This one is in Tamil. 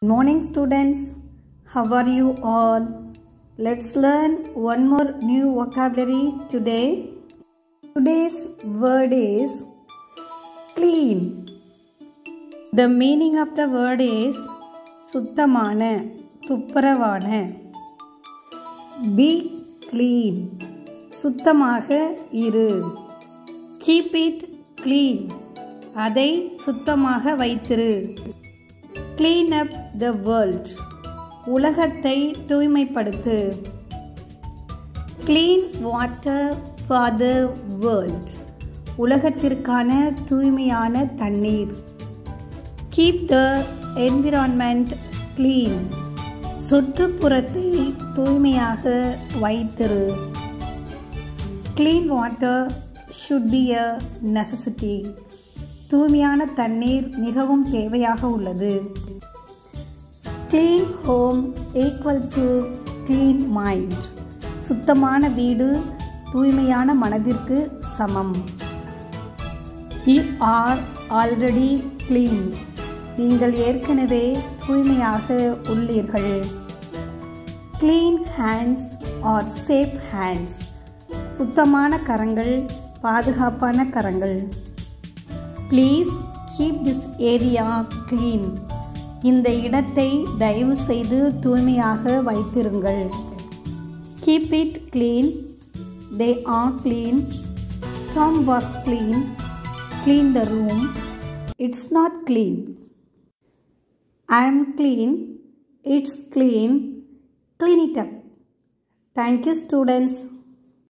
Morning students, how are you all? Let's learn one more new vocabulary today. Today's word is clean. The meaning of the word is சுத்தமான துப்புரவான பி clean சுத்தமாக இரு கீப் இட் clean அதை சுத்தமாக வைத்திரு க்ளீன் அப் த வேர்ல்ட் உலகத்தை தூய்மைப்படுத்து clean water for the world உலகத்திற்கான தூய்மையான தண்ணீர் கீப் த என்விரான்மெண்ட் க்ளீன் சுற்றுப்புறத்தை தூய்மையாக வைத்திரு clean water should be a necessity தூய்மையான தண்ணீர் மிகவும் தேவையாக உள்ளது clean home equal to clean mind சுத்தமான வீடு தூய்மையான மனதிற்கு சமம் யூ ஆர் ஆல்ரெடி க்ளீன் நீங்கள் ஏற்கனவே தூய்மையாக உள்ளீர்கள் clean hands are safe hands சுத்தமான கரங்கள் பாதுகாப்பான கரங்கள் please keep this area clean இந்த இடத்தை தயவு செய்து தூய்மையாக வைத்திருங்கள் keep it clean they are clean Tom was clean clean the room it's not clean I am clean it's clean clean it up thank you students